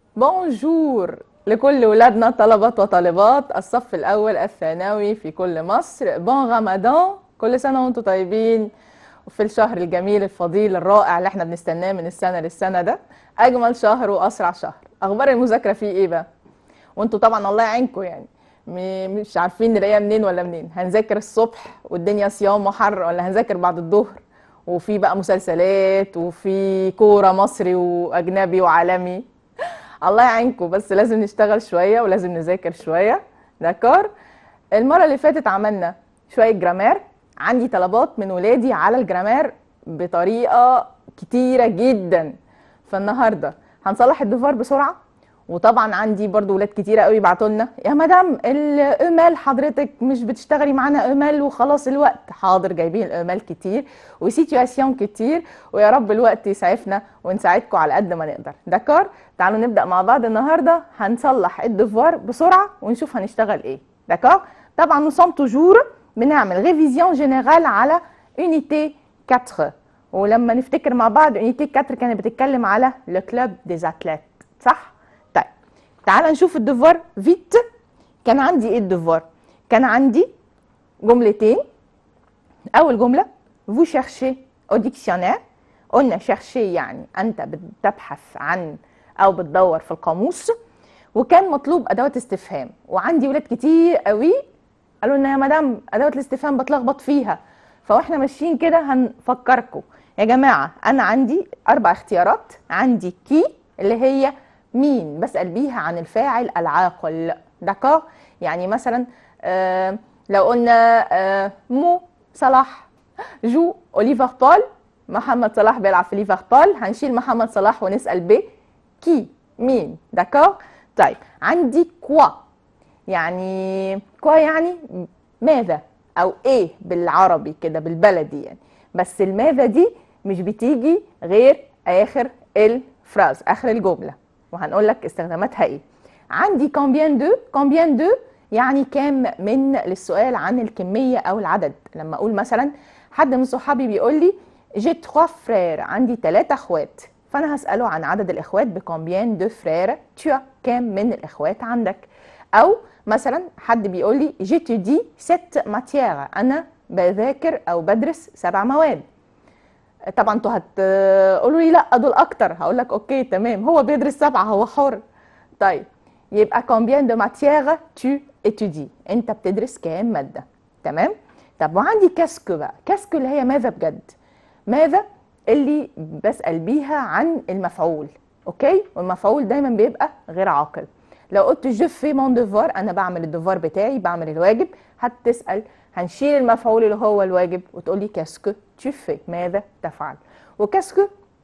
بونجور لكل ولادنا طلبة وطالبات الصف الأول الثانوي في كل مصر بون رمضان كل سنة وانتم طيبين وفي الشهر الجميل الفضيل الرائع اللي احنا بنستناه من السنة للسنة ده أجمل شهر وأسرع شهر أخبار المذاكرة فيه إيه بقى؟ وانتوا طبعا الله يعينكم يعني م- مش عارفين نلاقيها منين ولا منين هنذاكر الصبح والدنيا صيام وحر ولا هنذاكر بعد الظهر وفي بقى مسلسلات وفي كورة مصري وأجنبي وعالمي الله يعينكم بس لازم نشتغل شوية ولازم نذاكر شوية دكار المرة اللي فاتت عملنا شوية جرامار عندي طلبات من ولادي على الجرامار بطريقة كتيرة جدا فالنهاردة هنصلح الدفار بسرعة وطبعا عندي برضو ولاد كتيرة قوي بعتوا لنا يا مدام الامال حضرتك مش بتشتغلي معانا امال وخلاص الوقت حاضر جايبين الامال كتير وسيتواسيون كتير ويا رب الوقت يسعفنا ونساعدكم على قد ما نقدر دكار تعالوا نبدا مع بعض النهارده هنصلح الدفوار بسرعه ونشوف هنشتغل ايه دكار طبعا نو سوم توجور بنعمل ريفيزيون جينيرال على يونيتي 4 ولما نفتكر مع بعض يونيتي 4 كانت بتتكلم على لو كلوب ديز اتليت صح طيب تعال نشوف الدفوار فيت كان عندي ايه الدفوار كان عندي جملتين اول جمله vous cherchez au dictionnaire قلنا chercher يعني انت بتبحث عن او بتدور في القاموس وكان مطلوب ادوات استفهام وعندي ولاد كتير قوي قالوا لنا يا مدام ادوات الاستفهام بتلخبط فيها فواحنا ماشيين كده هنفكركم يا جماعه انا عندي اربع اختيارات عندي كي اللي هي مين بسال بيها عن الفاعل العاقل دكار يعني مثلا آه لو قلنا آه مو صلاح جو ليفربول محمد صلاح بيلعب في ليفربول هنشيل محمد صلاح ونسال ب كي مين دكار طيب عندي كوا يعني كوا يعني ماذا او ايه بالعربي كده بالبلدي يعني بس الماذا دي مش بتيجي غير اخر الفراز اخر الجمله وهنقول لك استخداماتها ايه عندي كومبيان دو كومبيان دو يعني كام من للسؤال عن الكميه او العدد لما اقول مثلا حد من صحابي بيقول لي جي تخوا فرير عندي ثلاثة اخوات فانا هساله عن عدد الاخوات بكومبيان دو فرير تو كام من الاخوات عندك او مثلا حد بيقول لي جيتودي ست ماتيير انا بذاكر او بدرس سبع مواد طبعا انتوا هتقولوا لي لا دول اكتر هقول لك اوكي تمام هو بيدرس سبعه هو حر طيب يبقى كومبيان دو ماتيير تو اتودي انت بتدرس كام ماده تمام طب وعندي كاسكو بقى كاسكو اللي هي ماذا بجد ماذا اللي بسال بيها عن المفعول اوكي والمفعول دايما بيبقى غير عاقل لو قلت جو في مون ديفوار انا بعمل الديفوار بتاعي بعمل الواجب هتسال هنشيل المفعول اللي هو الواجب وتقول لي كاسكو tu fais ماذا تفعل وكاسكو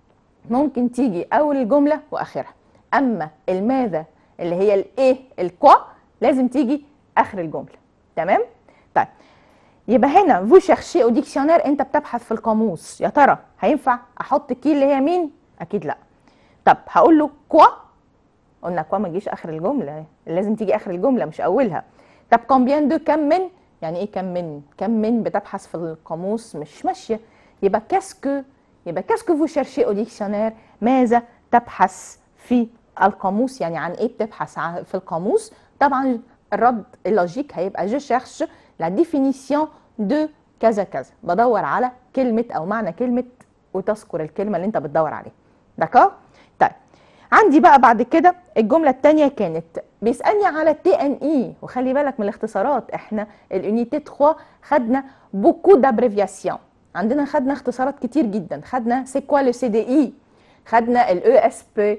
ممكن تيجي اول الجمله واخرها اما الماذا اللي هي الايه الكوا لازم تيجي اخر الجمله تمام طيب يبقى هنا فو شيرشي او ديكسيونير انت بتبحث في القاموس يا ترى هينفع احط كي اللي هي مين اكيد لا طب هقول له كوا قلنا كوا ما تجيش اخر الجمله لازم تيجي اخر الجمله مش اولها طب كومبيان دو كم من يعني ايه كم من كم من بتبحث في القاموس مش ماشيه يبقى كاسكو يبقى كاسكو فو شيرشي او ديكسيونير ماذا تبحث في القاموس يعني عن ايه بتبحث ع- في القاموس طبعا الرد اللوجيك هيبقى جو شيرش لا ديفينيسيون دو كذا كذا بدور على كلمه او معنى كلمه وتذكر الكلمه اللي انت بتدور عليها دكار طيب عندي بقى بعد كده الجمله الثانيه كانت بيسالني على تي ان اي وخلي بالك من الاختصارات احنا اليونيتي 3 خدنا بوكو دابريفياسيون عندنا خدنا اختصارات كتير جدا خدنا سي كوا لو سي دي اي خدنا الاو اس بي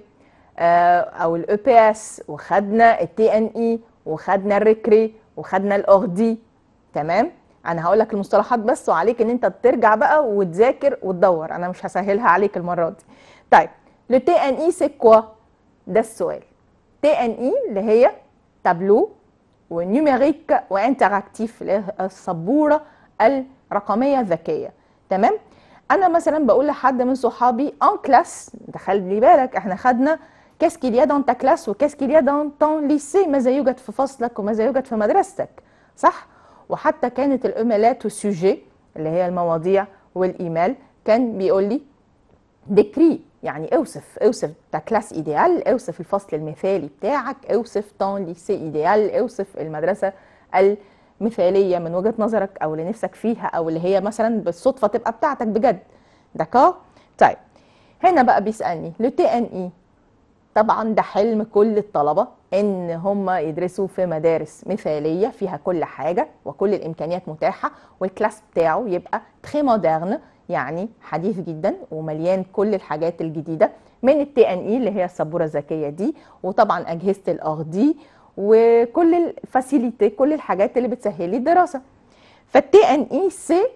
او الاو بي اس وخدنا التي ان اي وخدنا الريكري وخدنا الاوردي تمام انا هقول لك المصطلحات بس وعليك ان انت ترجع بقى وتذاكر وتدور انا مش هسهلها عليك المره دي طيب لو تي ان اي سي كوا ده السؤال تي ان اي اللي هي تابلو ونيوميريك وانتراكتيف اللي هي السبوره الرقميه الذكيه تمام انا مثلا بقول لحد من صحابي ان كلاس خلي بالك احنا خدنا كاس كيليا دون تا كلاس وكاس كيليا دون طون ليسي ماذا يوجد في فصلك وماذا يوجد في مدرستك صح وحتى كانت الايميلات والسوجي اللي هي المواضيع والايميل كان بيقول لي ديكري يعني اوصف اوصف تا كلاس ايديال اوصف الفصل المثالي بتاعك اوصف طون ليسي ايديال اوصف المدرسه المثاليه من وجهه نظرك او اللي نفسك فيها او اللي هي مثلا بالصدفه تبقى بتاعتك بجد داكور طيب هنا بقى بيسالني لو تي ان اي طبعا ده حلم كل الطلبه ان هم يدرسوا في مدارس مثاليه فيها كل حاجه وكل الامكانيات متاحه والكلاس بتاعه يبقى تري مودرن يعني حديث جدا ومليان كل الحاجات الجديده من التي ان اي اللي هي السبوره الذكيه دي وطبعا اجهزه الاغدي وكل الفاسيليتي كل الحاجات اللي بتسهل لي الدراسه فالتي ان اي سي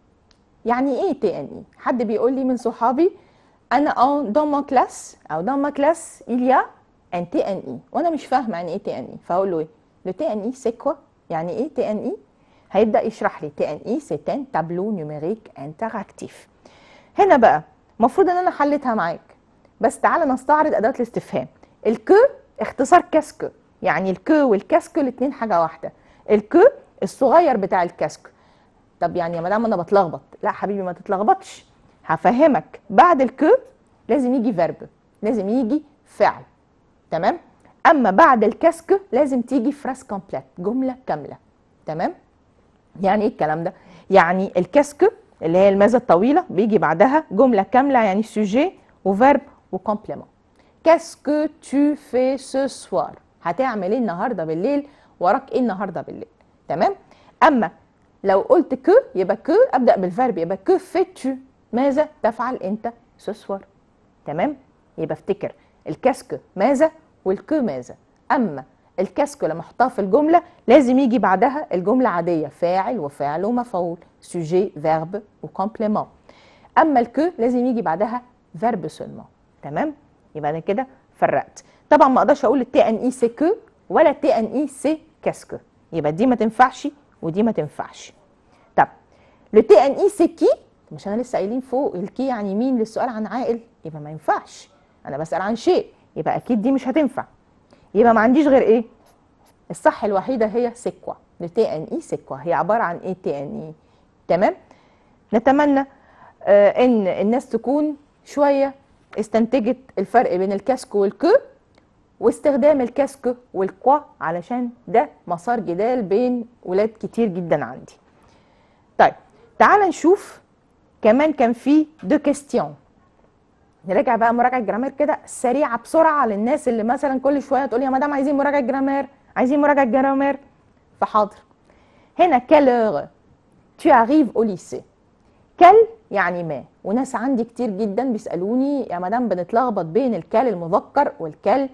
يعني ايه تي ان اي حد بيقول لي من صحابي انا ان دون ما كلاس او دون ما كلاس il y a un تي ان اي وانا مش فاهمه يعني ايه تي ان اي فهقول له ايه لو تي ان اي سي كوا يعني ايه تي ان اي هيبدا يشرح لي تي ان اي سي ان تابلو نيوميريك انتراكتيف هنا بقى المفروض ان انا حليتها معاك بس تعالى نستعرض اداه الاستفهام الكو اختصار كاسكو يعني الكو والكاسكو الاثنين حاجه واحده الكو الصغير بتاع الكاسكو طب يعني يا مدام انا بتلخبط لا حبيبي ما تتلخبطش هفهمك بعد الكو لازم يجي فيرب لازم يجي فعل تمام اما بعد الكاسكو لازم تيجي فراس كومبليت جمله كامله تمام يعني ايه الكلام ده يعني الكاسكو اللي هي الماذا الطويله بيجي بعدها جمله كامله يعني سوجي وفيرب وكومبليمون كاسكو تو في سو سوار هتعمل ايه النهارده بالليل وراك ايه النهارده بالليل تمام اما لو قلت كو يبقى كو ابدا بالفيرب يبقى كو فيتو ماذا تفعل انت سوسور تمام يبقى افتكر الكاسكو ماذا والكو ماذا اما الكاسكو لما احطها في الجمله لازم يجي بعدها الجمله عاديه فاعل وفاعل ومفعول سوجي فيرب وكومبليمون اما الكو لازم يجي بعدها فيرب سولمون تمام يبقى انا كده فرقت طبعا ما اقدرش اقول التي ان اي سي كو ولا التي ان اي سي كاسكو يبقى دي ما تنفعش ودي ما تنفعش طب لو تي ان اي سي كي مش انا لسه قايلين فوق الكي يعني مين للسؤال عن عاقل يبقى ما ينفعش انا بسال عن شيء يبقى اكيد دي مش هتنفع يبقى ما عنديش غير ايه الصح الوحيده هي سيكوا لتي ان اي سيكوا هي عباره عن ايه تي ان اي تمام نتمنى آه ان الناس تكون شويه استنتجت الفرق بين الكاسكو والكو واستخدام الكاسكو والكوا علشان ده مسار جدال بين ولاد كتير جدا عندي طيب تعال نشوف كمان كان في دو كيستيون نراجع بقى مراجعه جرامير كده سريعه بسرعه للناس اللي مثلا كل شويه تقول يا مدام عايزين مراجعه جرامير عايزين مراجعه جرامير فحاضر هنا كال اور tu arrives au lycée كال يعني ما وناس عندي كتير جدا بيسالوني يا مدام بنتلخبط بين الكال المذكر والكال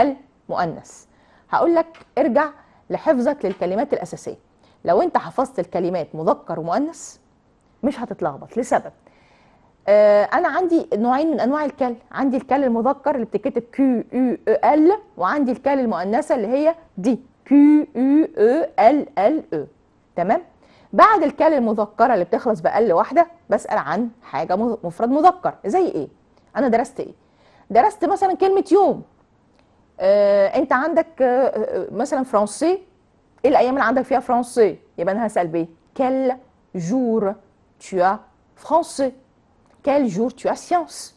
المؤنث هقول لك ارجع لحفظك للكلمات الاساسيه لو انت حفظت الكلمات مذكر ومؤنث مش هتتلخبط لسبب آه انا عندي نوعين من انواع الكال عندي الكال المذكر اللي بتتكتب كيو يو او ال وعندي الكال المؤنثه اللي هي دي كيو يو او ال ال او تمام بعد الكال المذكره اللي بتخلص بال واحده بسال عن حاجه مفرد مذكر زي ايه انا درست ايه درست مثلا كلمه يوم آه انت عندك آه مثلا فرنسي ايه الايام اللي عندك فيها فرنسي يبقى انا هسال بايه كال جور tu as français quel jour tu as science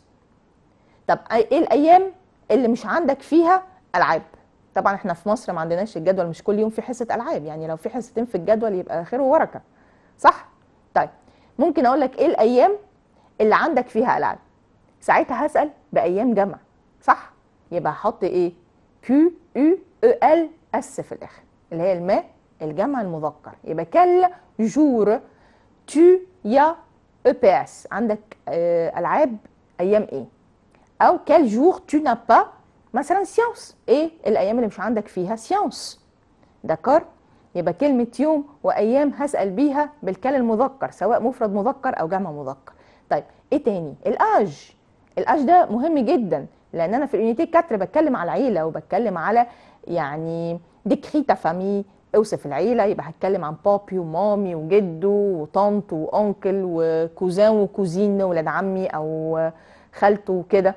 طب ايه الايام اللي مش عندك فيها العاب طبعا احنا في مصر ما عندناش الجدول مش كل يوم في حصه العاب يعني لو في حصتين في الجدول يبقى خير وبركه صح طيب ممكن اقول لك ايه الايام اللي عندك فيها العاب ساعتها هسال بايام جمع صح يبقى هحط ايه كيو يو او ال اس في الاخر اللي هي الماء الجمع المذكر يبقى كل جور تو يا او بي اس عندك آه العاب ايام ايه او كال جور تو نا با مثلا سيانس ايه الايام اللي مش عندك فيها سيانس دكار يبقى كلمة يوم وأيام هسأل بيها بالكال المذكر سواء مفرد مذكر أو جمع مذكر طيب إيه تاني؟ الأج الأج ده مهم جدا لأن أنا في اليونيتي 4 بتكلم على العيلة وبتكلم على يعني ديكري تا فامي اوصف العيله يبقى هتكلم عن بابي ومامي وجدو وطنط وانكل وكوزان وكوزين ولاد عمي او خالته وكده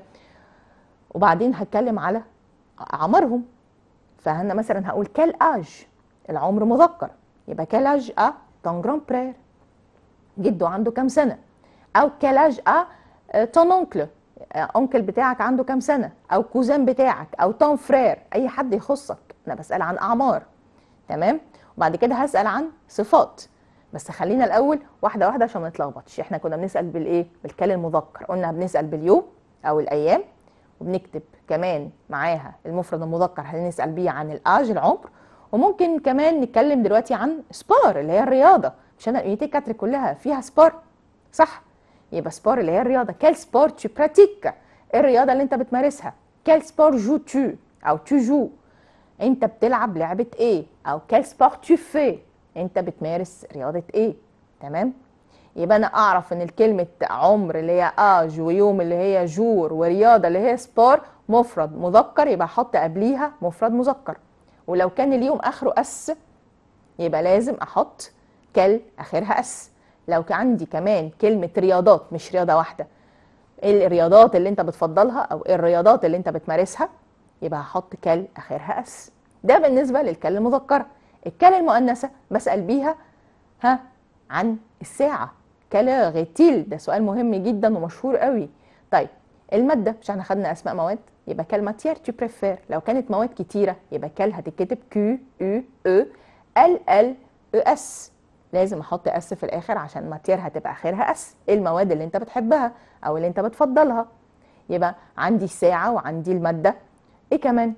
وبعدين هتكلم على عمرهم فانا مثلا هقول كال اج العمر مذكر يبقى كال اج ا تون جران برير جده عنده كام سنه او كال اج ا تون اونكل انكل بتاعك عنده كام سنه او كوزان بتاعك او تون فرير اي حد يخصك انا بسال عن اعمار تمام وبعد كده هسال عن صفات بس خلينا الاول واحده واحده عشان ما نتلخبطش احنا كنا بنسال بالايه بالكلام المذكر قلنا بنسال باليوم او الايام وبنكتب كمان معاها المفرد المذكر هنسال بيه عن الاج العمر وممكن كمان نتكلم دلوقتي عن سبار اللي هي الرياضه مش انا اليونيتي كاتر كلها فيها سبار صح يبقى سبور اللي هي الرياضه كال سبور تو براتيك الرياضه اللي انت بتمارسها كال سبور جو تو او تو جو انت بتلعب لعبه ايه او كال سبور تو في انت بتمارس رياضه ايه تمام يبقى انا اعرف ان الكلمه عمر اللي هي اج ويوم اللي هي جور ورياضه اللي هي سبور مفرد مذكر يبقى احط قبليها مفرد مذكر ولو كان اليوم اخره اس يبقى لازم احط كل اخرها اس لو كان عندي كمان كلمه رياضات مش رياضه واحده ايه الرياضات اللي انت بتفضلها او ايه الرياضات اللي انت بتمارسها يبقى هحط كل اخرها اس ده بالنسبه للكل المذكره الكل المؤنثه بسال بيها ها عن الساعه كلا غيتيل ده سؤال مهم جدا ومشهور قوي طيب الماده مش احنا خدنا اسماء مواد يبقى كال ماتير تو بريفير لو كانت مواد كتيره يبقى كال هتتكتب كيو يو او ال ال او اس لازم احط اس في الاخر عشان ماتير هتبقى اخرها اس ايه المواد اللي انت بتحبها او اللي انت بتفضلها يبقى عندي الساعه وعندي الماده ايه كمان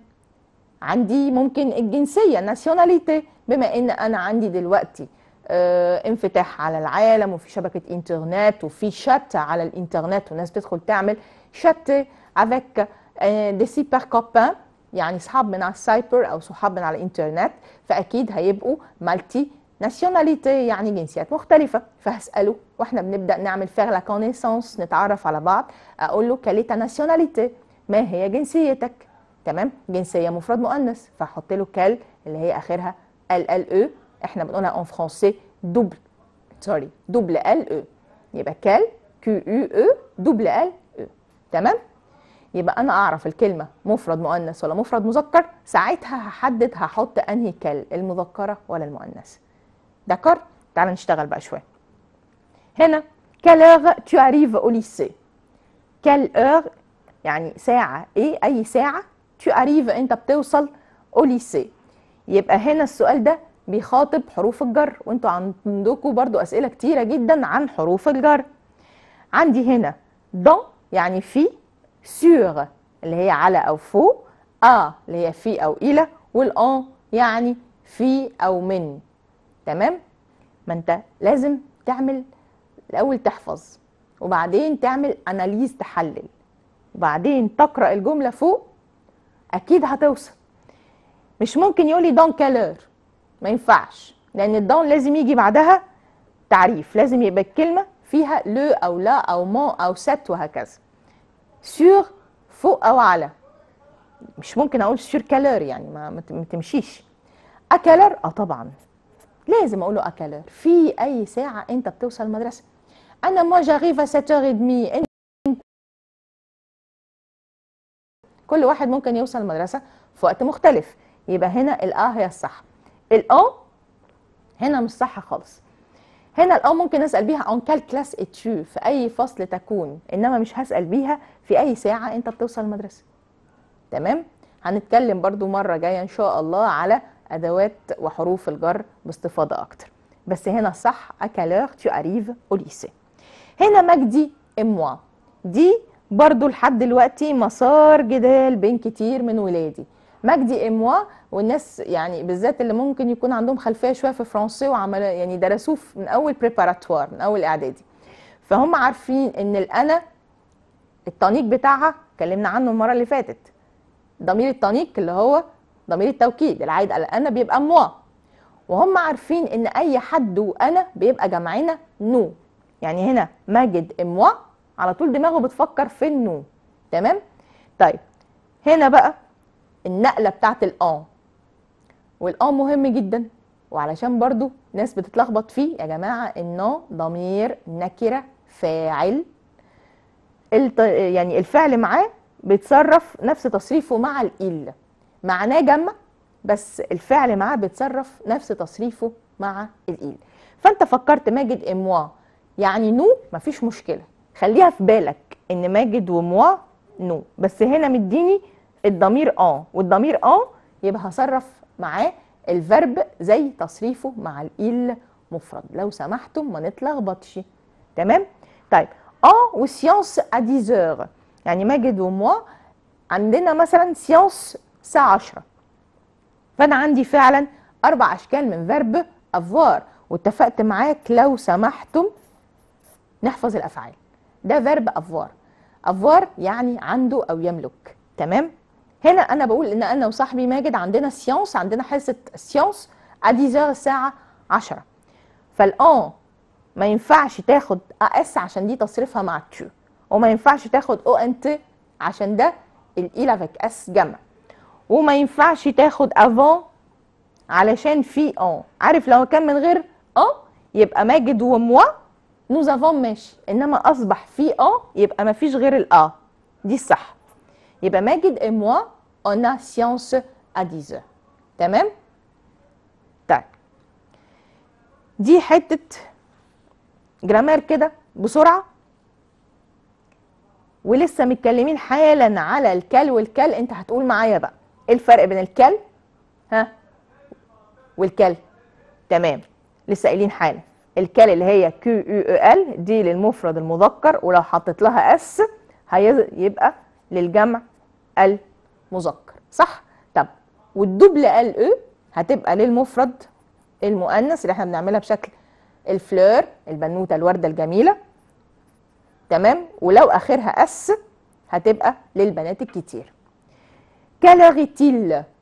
عندي ممكن الجنسيه ناسيوناليتي بما ان انا عندي دلوقتي آه انفتاح على العالم وفي شبكه انترنت وفي شات على الانترنت والناس بتدخل تعمل شات افيك دي سيبر كوبان يعني صحاب من على السايبر او صحاب من على الانترنت فاكيد هيبقوا مالتي ناسيوناليتي يعني جنسيات مختلفه فهساله واحنا بنبدا نعمل فيغ لا كونيسانس نتعرف على بعض اقول له كاليتا ناسيوناليتي ما هي جنسيتك تمام جنسيه مفرد مؤنث فاحط له كال اللي هي اخرها ال ال او احنا بنقولها اون فرونسي دوبل سوري دوبل ال او يبقى كال كيو يو او دوبل ال او تمام يبقى انا اعرف الكلمه مفرد مؤنث ولا مفرد مذكر ساعتها هحدد هحط انهي كال المذكره ولا المؤنث داكور تعال نشتغل بقى شويه هنا quelle heure tu arrives au lycée quelle heure يعني ساعة ايه اي ساعة tu arrives انت بتوصل au lycée يبقى هنا السؤال ده بيخاطب حروف الجر وانتوا عندكم برضو اسئلة كتيرة جدا عن حروف الجر عندي هنا dans يعني في sur اللي هي على او فوق ا اللي هي في او الى والان يعني في او من تمام ما انت لازم تعمل الاول تحفظ وبعدين تعمل اناليز تحلل وبعدين تقرا الجمله فوق اكيد هتوصل مش ممكن يقولي دون كالور ما ينفعش لان الدون لازم يجي بعدها تعريف لازم يبقى الكلمه فيها لو او لا او مون او ست وهكذا سور فوق او على مش ممكن اقول سور كالور يعني ما, ما تمشيش اكالر اه طبعا لازم اقول له اكالر في اي ساعه انت بتوصل المدرسه انا ما جاريف 7h30 انت كل واحد ممكن يوصل المدرسه في وقت مختلف يبقى هنا الاه هي الصح الاه هنا مش صح خالص هنا الاه ممكن اسال بيها اون كال كلاس اتشو في اي فصل تكون انما مش هسال بيها في اي ساعه انت بتوصل المدرسه تمام هنتكلم برضو مره جايه ان شاء الله على ادوات وحروف الجر باستفاضه اكتر بس هنا الصح اكالور تو اريف او ليسي هنا مجدي اموا دي برضو لحد دلوقتي مسار جدال بين كتير من ولادي مجدي اموا والناس يعني بالذات اللي ممكن يكون عندهم خلفيه شويه في فرنسي وعمل يعني درسوه من اول بريباراتوار من اول اعدادي فهم عارفين ان الانا التانيك بتاعها اتكلمنا عنه المره اللي فاتت ضمير التانيك اللي هو ضمير التوكيد العائد على انا بيبقى موا وهم عارفين ان اي حد وانا بيبقى جمعنا نو يعني هنا ماجد اموا على طول دماغه بتفكر في النو تمام طيب هنا بقى النقله بتاعت الان والان مهم جدا وعلشان برضو ناس بتتلخبط فيه يا جماعه النو ضمير نكره فاعل الت... يعني الفعل معاه بيتصرف نفس تصريفه مع الإل معناه جمع بس الفعل معاه بيتصرف نفس تصريفه مع الإيل فانت فكرت ماجد اموا يعني نو مفيش مشكله خليها في بالك ان ماجد وموا نو بس هنا مديني الضمير اه والضمير اه يبقى هصرف معاه الفرب زي تصريفه مع الإيل مفرد لو سمحتم ما نتلخبطش تمام طيب اه وسيانس ا 10 يعني ماجد وموا عندنا مثلا سيانس الساعه 10 فانا عندي فعلا اربع اشكال من فيرب افوار واتفقت معاك لو سمحتم نحفظ الافعال ده فيرب افوار افوار يعني عنده او يملك تمام هنا انا بقول ان انا وصاحبي ماجد عندنا سيانس عندنا حصه سيانس ا 10 الساعه 10 فالان ما ينفعش تاخد اس عشان دي تصريفها مع تو وما ينفعش تاخد او ان تي عشان ده الايل افيك اس جمع وما ينفعش تاخد افون علشان في ان عارف لو كان من غير ان يبقى ماجد وموا نوز افون ماشي انما اصبح في ان يبقى ما فيش غير الا دي الصح يبقى ماجد et moi on a science à 10 heures تمام طيب دي حتة جرامير كده بسرعة ولسه متكلمين حالا على الكال والكال انت هتقول معايا بقى ايه الفرق بين الكال ها والكال تمام لسه قايلين حالا الكال اللي هي كيو يو ال دي للمفرد المذكر ولو حطيت لها اس هيبقى للجمع المذكر صح طب والدبل ال او هتبقى للمفرد المؤنث اللي احنا بنعملها بشكل الفلور البنوته الورده الجميله تمام ولو اخرها اس هتبقى للبنات الكتير كالوريتيل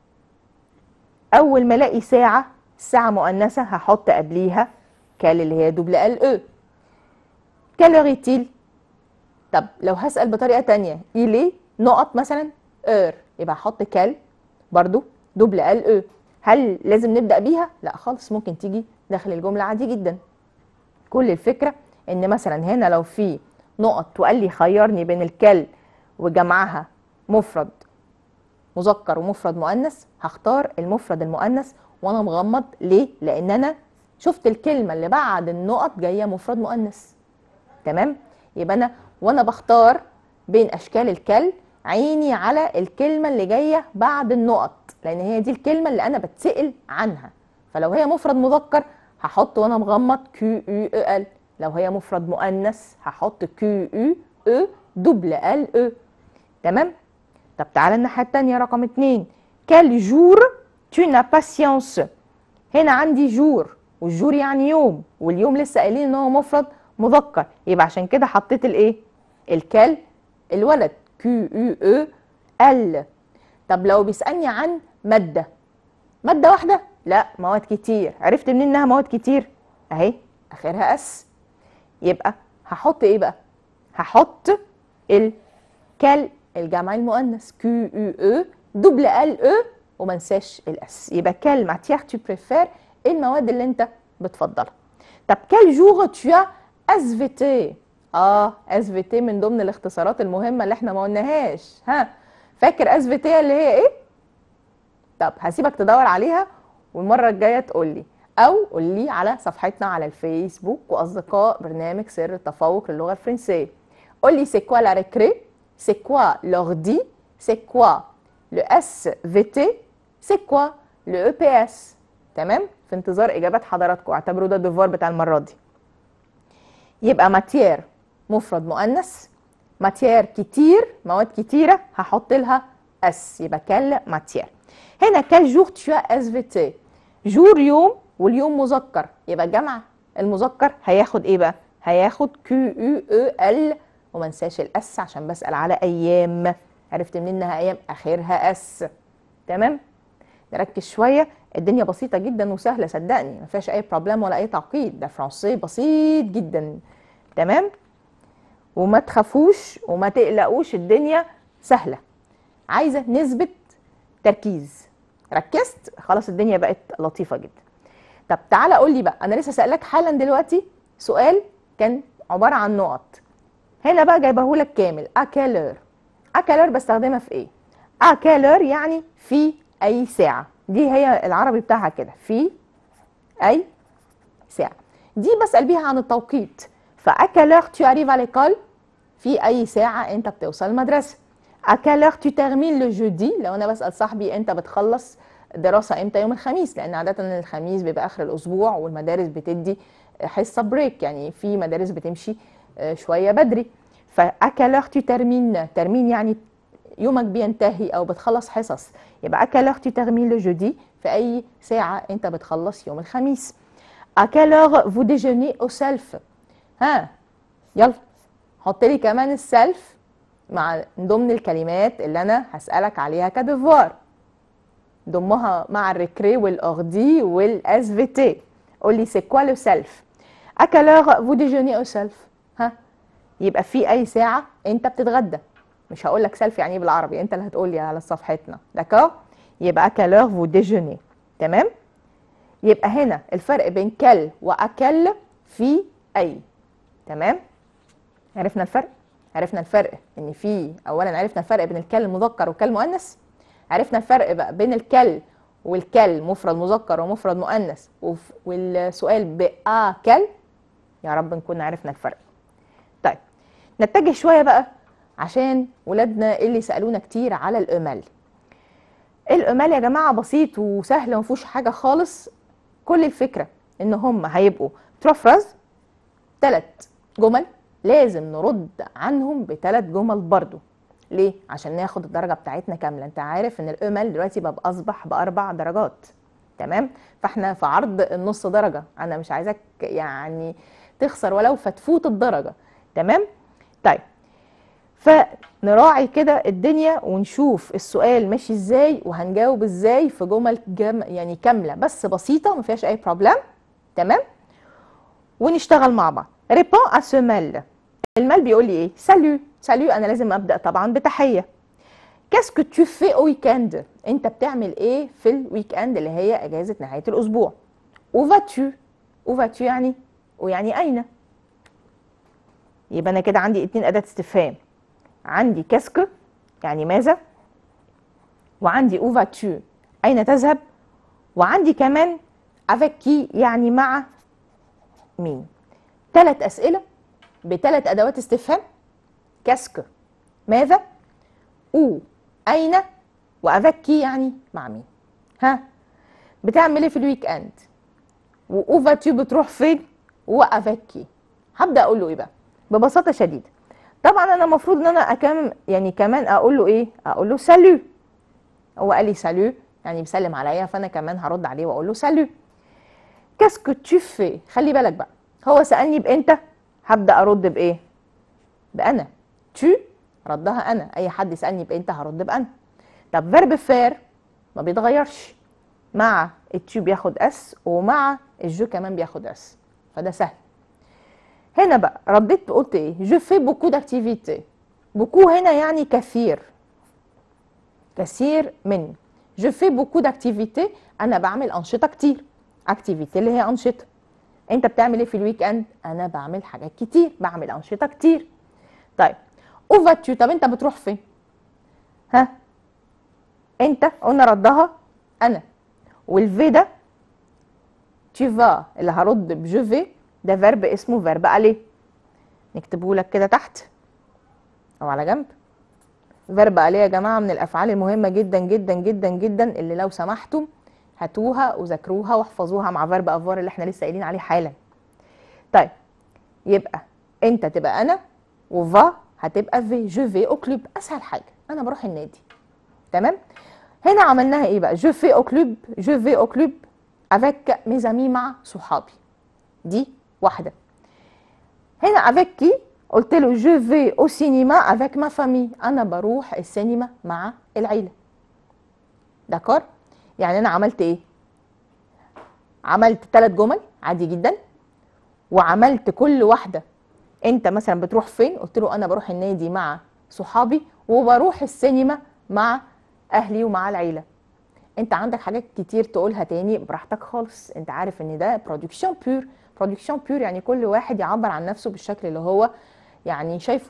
اول ما الاقي ساعه ساعه مؤنثه هحط قبليها كال اللي هي دبل ال او كالوريتيل طب لو هسال بطريقه تانية إلي نقط مثلا اور يبقى هحط كال برضو دبل ال او هل لازم نبدا بيها لا خالص ممكن تيجي داخل الجمله عادي جدا كل الفكره ان مثلا هنا لو في نقط وقال لي خيرني بين الكل وجمعها مفرد مذكر ومفرد مؤنث هختار المفرد المؤنث وانا مغمض ليه لان انا شفت الكلمه اللي بعد النقط جايه مفرد مؤنث تمام يبقى انا وانا بختار بين اشكال الكل عيني على الكلمه اللي جايه بعد النقط لان هي دي الكلمه اللي انا بتسال عنها فلو هي مفرد مذكر هحط وانا مغمض كيو يو ال لو هي مفرد مؤنث هحط كيو يو او دبل ال او تمام طب تعالى الناحيه الثانيه رقم اتنين كال جور tu n'as pas science هنا عندي جور والجور يعني يوم واليوم لسه قايلين ان هو مفرد مذكر يبقى عشان كده حطيت الايه الكال الولد كيو يو او ال طب لو بيسالني عن ماده ماده واحده لا مواد كتير عرفت منين انها مواد كتير اهي اخرها اس يبقى هحط ايه بقى هحط الكال الجمع المؤنث كيو يو او دبل ال او وما انساش الاس يبقى كال ماتيير تو بريفير ايه المواد اللي انت بتفضلها طب كال جور تو اس في تي اه اس في تي من ضمن الاختصارات المهمه اللي احنا ما قلناهاش ها فاكر اس في تي اللي هي ايه طب هسيبك تدور عليها والمره الجايه تقول لي او قول لي على صفحتنا على الفيسبوك واصدقاء برنامج سر التفوق للغه الفرنسيه قول لي سي كوا لا ريكري سي كوا لوردي سي كوا لو اس في تي سي كوا لو او بي اس تمام في انتظار اجابات حضراتكم اعتبروا ده الديفوار بتاع المره دي يبقى ماتير مفرد مؤنث ماتير كتير مواد كتيره هحط لها اس يبقى كال ماتير هنا كال جور تو اس في تي جور يوم واليوم مذكر يبقى جمع المذكر هياخد ايه بقى هياخد كيو يو او ال وما انساش الاس عشان بسال على ايام عرفت منين انها ايام اخرها اس تمام نركز شويه الدنيا بسيطه جدا وسهله صدقني ما فيهاش اي بروبلم ولا اي تعقيد ده فرنسي بسيط جدا تمام وما تخافوش وما تقلقوش الدنيا سهله عايزه نسبه تركيز ركزت خلاص الدنيا بقت لطيفه جدا طب تعالى قول لي بقى انا لسه سالك حالا دلوقتي سؤال كان عباره عن نقط هنا بقى جايبه لك كامل اكالور اكالور بستخدمها في ايه اكالور يعني في اي ساعه دي هي العربي بتاعها كده في اي ساعه دي بسال بيها عن التوقيت فاكالور tu arrives à l'école في اي ساعه انت بتوصل المدرسه à quelle heure tu termines le jeudi لو انا بسال صاحبي انت بتخلص دراسه امتى يوم الخميس لان عاده الخميس بيبقى اخر الاسبوع والمدارس بتدي حصه بريك يعني في مدارس بتمشي آه، شويه بدري ف à quelle heure tu termines termine يعني يومك بينتهي او بتخلص حصص يبقى à quelle heure tu termines le jeudi في اي ساعه انت بتخلص يوم الخميس à quelle heure vous déjeunez au self ها يلا حط لي كمان السلف مع ضمن الكلمات اللي انا هسالك عليها كدفوار ضمها مع الريكري والاغدي والاس في تي قول لي سي كوا لو سيلف ا كال اور فو ديجوني او سيلف ها يبقى في اي ساعه انت بتتغدى مش هقول لك سيلف يعني ايه بالعربي انت اللي هتقول لي على صفحتنا داكور يبقى ا كال اور فو ديجوني تمام يبقى هنا الفرق بين كل واكل في اي تمام عرفنا الفرق عرفنا الفرق ان في اولا عرفنا الفرق بين الكل المذكر والكل المؤنث عرفنا الفرق بقى بين الكل والكل مفرد مذكر ومفرد مؤنث وف- والسؤال بآكل يا رب نكون عرفنا الفرق طيب نتجه شويه بقى عشان ولادنا اللي سالونا كتير على الامال الامال يا جماعه بسيط وسهل وما فيهوش حاجه خالص كل الفكره ان هم هيبقوا ترفرز ثلاث جمل لازم نرد عنهم بثلاث جمل برضو ليه عشان ناخد الدرجه بتاعتنا كامله انت عارف ان الامل دلوقتي بقى اصبح باربع درجات تمام فاحنا في عرض النص درجه انا مش عايزك يعني تخسر ولو فتفوت الدرجه تمام طيب فنراعي كده الدنيا ونشوف السؤال ماشي ازاي وهنجاوب ازاي في جمل جم يعني كامله بس بسيطه ما فيهاش اي بروبلم تمام ونشتغل مع بعض ريبون ا سو مال المال بيقول لي ايه سالو سالو انا لازم ابدا طبعا بتحيه كاسكو تو في او ويكند انت بتعمل ايه في الويك اند اللي هي اجازه نهايه الاسبوع وفاتو وفاتو يعني ويعني اين يبقى انا كده عندي اتنين اداه استفهام عندي كاسكو يعني ماذا وعندي اوفاتو اين تذهب وعندي كمان افيك كي يعني مع مين ثلاث اسئله بثلاث ادوات استفهام كاسكو ماذا او اين وافيك كي يعني مع مين ها بتعمل ايه في الويك اند واوفاتو بتروح فين وافيك كي هبدا اقول له ايه بقى ببساطه شديده طبعا انا المفروض ان انا أكم يعني كمان اقول له ايه اقول له سالو هو قال لي سالو يعني بيسلم عليا فانا كمان هرد عليه واقول له سالو كاسكو تو في خلي بالك بقى هو سالني بانت هبدا ارد بايه بانا تو ردها انا اي حد يسالني بانت هرد بانا طب فيرب فير ما بيتغيرش مع التو بياخد اس ومع الجو كمان بياخد اس فده سهل هنا بقى رديت قلت ايه جو في بوكو داكتيفيتي بوكو هنا يعني كثير كثير من جو في بوكو داكتيفيتي انا بعمل انشطه كتير اكتيفيتي اللي هي انشطه انت بتعمل ايه في الويك اند انا بعمل حاجات كتير بعمل انشطه كتير طيب اوفاتيو طب انت بتروح فين ها انت قلنا ردها انا والفي ده tu vas اللي هرد بجو في ده فيرب اسمه فيرب اليه نكتبه لك كده تحت او على جنب فيرب اليه يا جماعه من الافعال المهمه جدا جدا جدا جدا اللي لو سمحتم هاتوها وذاكروها واحفظوها مع فيرب افوار اللي احنا لسه قايلين عليه حالا طيب يبقى انت تبقى انا وفا هتبقى في جو في او كلوب اسهل حاجه انا بروح النادي تمام هنا عملناها ايه بقى جو في او كلوب جو في او كلوب افيك ميزامي مع صحابي دي واحده هنا افيك كي قلت له جو في او سينما افيك ما فامي انا بروح السينما مع العيله داكور يعني انا عملت ايه عملت ثلاث جمل عادي جدا وعملت كل واحده انت مثلا بتروح فين قلت له انا بروح النادي مع صحابي وبروح السينما مع اهلي ومع العيله انت عندك حاجات كتير تقولها تاني براحتك خالص انت عارف ان ده برودكشن بيور برودكشن بيور يعني كل واحد يعبر عن نفسه بالشكل اللي هو يعني شايفه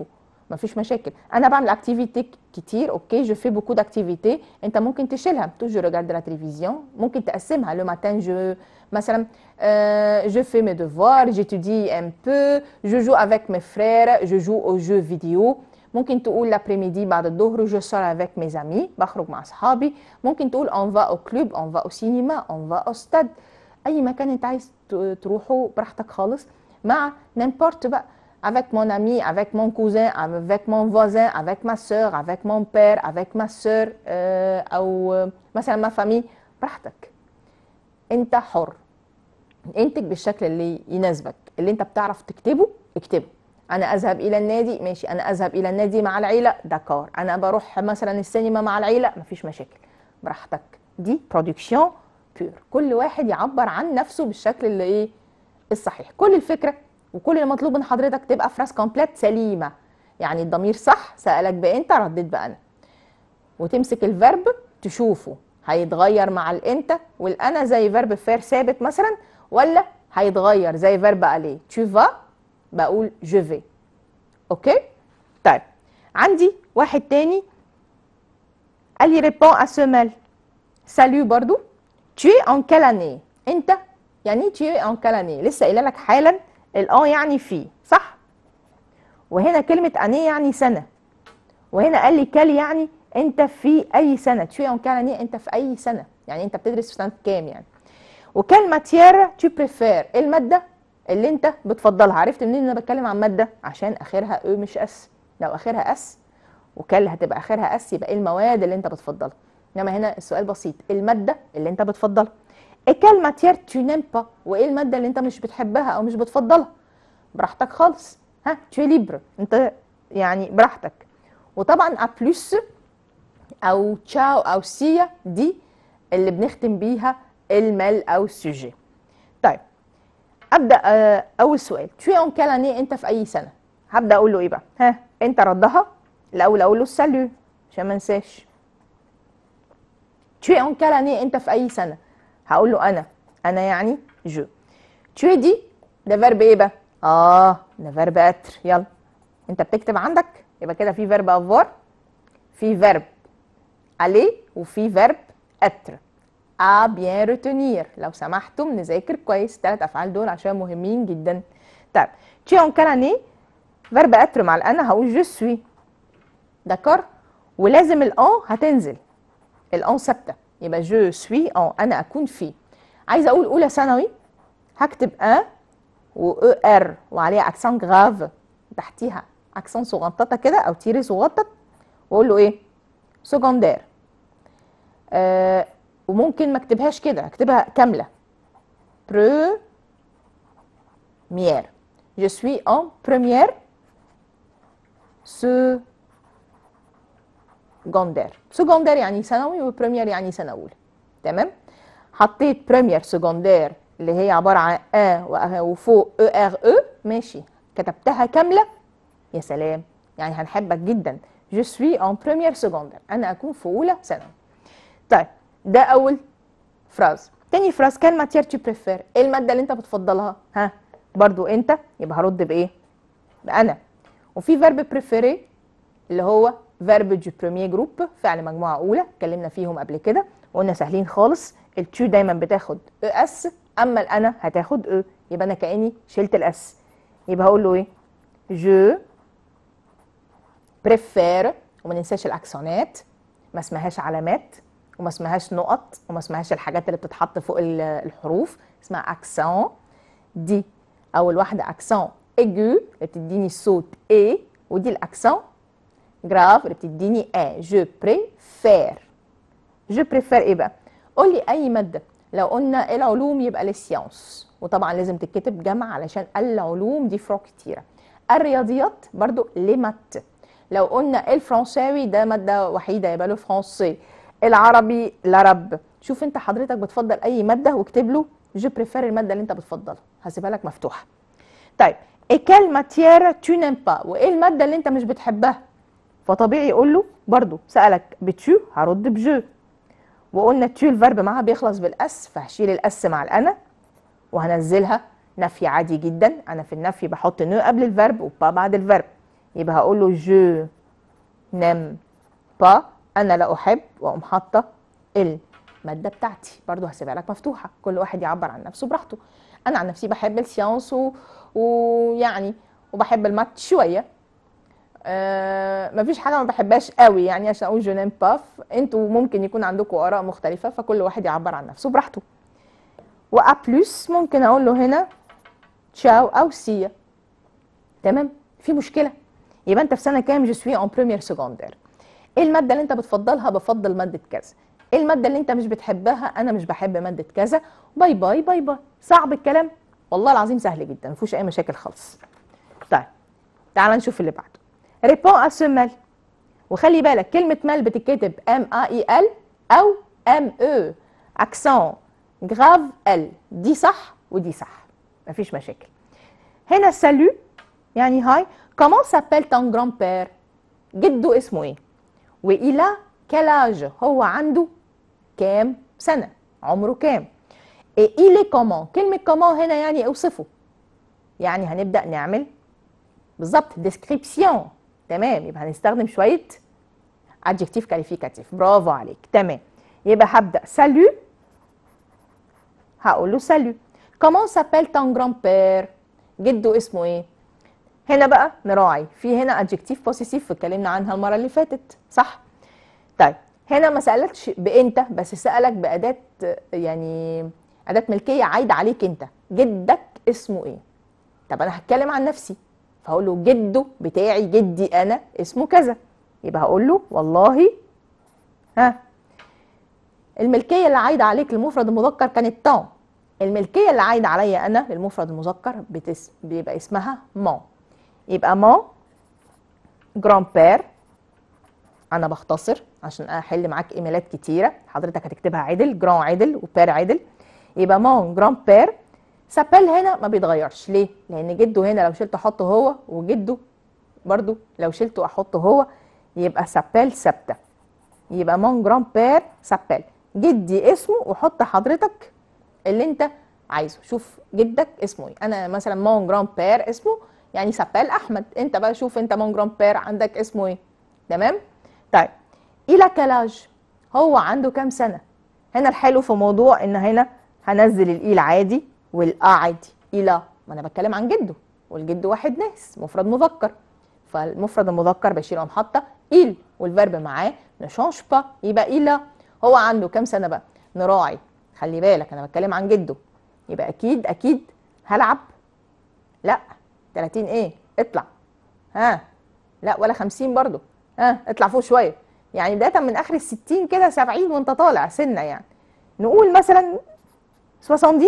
مفيش مشاكل انا بعمل اكتيفيتي كتير اوكي جو في بوكو داكتيفيتي انت ممكن تشيلها تو جو ريغارد لا تلفزيون ممكن تقسمها لو ماتان جو مثلا جو في مي devoirs جيتودي ان بو جو جو افيك مي فرير جو جو او جو فيديو ممكن تقول لابريميدي بعد الظهر جو سور افيك مي زامي بخرج مع اصحابي ممكن تقول اون فا او كلوب اون فا او سينما اون فا او ستاد اي مكان انت عايز ت- تروحه براحتك خالص مع n'importe بقى avec mon ami, avec mon cousin, avec mon voisin, avec ma soeur, avec mon père, avec ma soeur euh, او آه، مثلا ma famille براحتك انت حر انتج بالشكل اللي يناسبك اللي انت بتعرف تكتبه اكتبه انا اذهب الى النادي ماشي انا اذهب الى النادي مع العيله داكار انا بروح مثلا السينما مع العيله مفيش مشاكل براحتك دي برودكسيون بيور كل واحد يعبر عن نفسه بالشكل اللي ايه الصحيح كل الفكره وكل المطلوب من حضرتك تبقى فراس كومبليت سليمه يعني الضمير صح سالك بانت رديت بانا وتمسك الفيرب تشوفه هيتغير مع الانت والانا زي فيرب فير ثابت مثلا ولا هيتغير زي فيرب الي tu vas بقول je vais اوكي طيب عندي واحد تاني قال لي répond à ce mail salut برضو tu es en quelle année انت يعني ايه tu es en quelle année لسه قايله لك حالا الاه يعني في صح وهنا كلمه année يعني سنه وهنا قال لي كال يعني انت في اي سنه tu es en quelle année انت في اي سنه يعني انت بتدرس في سنه كام يعني وكال ماتير tu préfères الماده اللي انت بتفضلها عرفت منين ان انا بتكلم عن ماده عشان اخرها او مش اس لو اخرها اس وكال هتبقى اخرها اس يبقى ايه المواد اللي انت بتفضلها انما هنا السؤال بسيط الماده اللي انت بتفضلها ايه كال ماتير tu n'aimes pas وايه الماده اللي انت مش بتحبها او مش بتفضلها براحتك خالص ها tu es libre انت يعني براحتك وطبعا ا بلس او تشاو او سيا دي اللي بنختم بيها المال او السوجي طيب ابدا آه، اول سؤال tu es en quelle année انت في اي سنه هبدا اقول له ايه بقى ها انت ردها الاول اقول له سالو عشان ما انساش tu es en quelle année انت في اي سنه هقول له انا انا يعني جو tu es دي ده فيرب ايه بقى اه ده فيرب اتر يلا انت بتكتب عندك يبقى كده في فيرب افوار في فيرب aller وفي فيرب être à bien retenir لو سمحتم نذاكر كويس الثلاث افعال دول عشان مهمين جدا طيب tu es en quelle année فيرب être مع الانا هقول je suis دكار ولازم الان هتنزل الان ثابته يبقى je suis en انا اكون في عايزه اقول اولى ثانوي هكتب ان و او ار وعليها اكسون غراف تحتيها اكسون صغنططه كده او تيري صغنطط واقول له ايه سكوندير آه وممكن ما اكتبهاش كده اكتبها كامله première je suis en première secondaire secondaire يعني ثانوي وبريمير يعني سنه اولى تمام حطيت بريمير سكوندير اللي هي عباره عن ا وفوق او ار او ماشي كتبتها كامله يا سلام يعني هنحبك جدا je suis en première secondaire انا اكون في اولى ثانوي طيب ده اول فراز تاني فراز كان ماتير tu préfères ايه الماده اللي انت بتفضلها ها برضو انت يبقى هرد بايه بانا وفي فيرب بريفيري اللي هو فيرب دو بريمير جروب فعل مجموعه اولى اتكلمنا فيهم قبل كده وقلنا سهلين خالص التو دايما بتاخد او اس اما الانا هتاخد او يبقى انا كاني شلت الاس يبقى هقول له ايه جو بريفير وما ننساش الاكسونات ما اسمهاش علامات وما اسمهاش نقط وما اسمهاش الحاجات اللي بتتحط فوق ال- الحروف اسمها اكسون دي اول واحده اكسون ايجو اللي بتديني الصوت اي ودي الاكسون جراف اللي بتديني ا جو بريفير جو بريفير ايه بقى قول لي اي ماده لو قلنا العلوم يبقى للسيانس وطبعا لازم تتكتب جمع علشان العلوم دي فروع كتيره الرياضيات برضو لي مات لو قلنا الفرنساوي ده ماده وحيده يبقى له فرنسي العربي العرب شوف انت حضرتك بتفضل اي ماده واكتب له جو بريفير الماده اللي انت بتفضلها هسيبها لك مفتوحه طيب ايه كال ماتيير تو نيم با وايه الماده اللي انت مش بتحبها فطبيعي يقول له برضو سالك بتشو هرد بجو وقلنا تشو الفرب معاها بيخلص بالاس فهشيل الاس مع الانا وهنزلها نفي عادي جدا انا في النفي بحط نو قبل الفرب وبا بعد الفرب يبقى هقول له je n'aime pas انا لا احب واقوم حاطه الماده بتاعتي برضو هسيبها لك مفتوحه كل واحد يعبر عن نفسه براحته انا عن نفسي بحب السيانس و- ويعني وبحب المات شويه آه مفيش حاجه ما بحبهاش قوي يعني عشان اقول جو نيم باف انتوا ممكن يكون عندكم اراء مختلفه فكل واحد يعبر عن نفسه براحته وأ بلس ممكن اقول له هنا تشاو او سيا تمام في مشكله يبقى انت في سنه كام جو سوي اون بريمير سكوندير ايه الماده اللي انت بتفضلها بفضل ماده كذا ايه الماده اللي انت مش بتحبها انا مش بحب ماده كذا باي باي باي باي صعب الكلام والله العظيم سهل جدا ما فيهوش اي مشاكل خالص طيب تعال نشوف اللي بعده ريبون ا سو مال وخلي بالك كلمه مال بتتكتب ام ا اي ال او ام او اكسون جراف ال دي صح ودي صح مفيش مشاكل هنا سالو يعني هاي كومون سابيل تون جران بير جده اسمه ايه والى كلاج هو عنده كام سنه عمره كام ايه إلي كومون كلمه كومون هنا يعني اوصفه يعني هنبدا نعمل بالظبط ديسكريبسيون تمام يبقى هنستخدم شويه adjectif qualificatif برافو عليك تمام يبقى هبدا سالو هقول له سالو كومون سابيل تون جران بير جده اسمه ايه هنا بقى نراعي في هنا adjectif possessif اتكلمنا عنها المره اللي فاتت صح طيب هنا ما سالكش بانت بس سالك باداه يعني اداه ملكيه عايده عليك انت جدك اسمه ايه طب انا هتكلم عن نفسي فهقول له جده بتاعي جدي انا اسمه كذا يبقى هقول له والله ها الملكيه اللي عايده عليك للمفرد المذكر كانت تان الملكيه اللي عايده عليا انا للمفرد المذكر بتس... بيبقى اسمها مون يبقى مون جران بير انا بختصر عشان احل معاك ايميلات كتيره حضرتك هتكتبها عدل جران عدل وبير عدل يبقى مون جران بير سابيل هنا ما بيتغيرش ليه لان جده هنا لو شلته احطه هو وجده برضو لو شلته احطه هو يبقى سابيل ثابته يبقى مون جران بير سابيل جدي اسمه وحط حضرتك اللي انت عايزه شوف جدك اسمه ايه انا مثلا مون جران بير اسمه يعني سابيل احمد انت بقى شوف انت مون جران بير عندك اسمه ايه تمام طيب الى كلاج هو عنده كام سنه هنا الحلو في موضوع ان هنا هنزل الاي العادي والا عادي الى ما انا بتكلم عن جده والجد واحد ناس مفرد مذكر فالمفرد المذكر بشيل اقوم حاطه il والفيرب معاه نشانج با يبقى الى هو عنده كام سنه بقى نراعي خلي بالك انا بتكلم عن جده يبقى اكيد اكيد هلعب لا 30 ايه اطلع ها لا ولا 50 برضو ها اطلع فوق شويه يعني بدايه من اخر ال 60 كده 70 وانت طالع سنه يعني نقول مثلا 70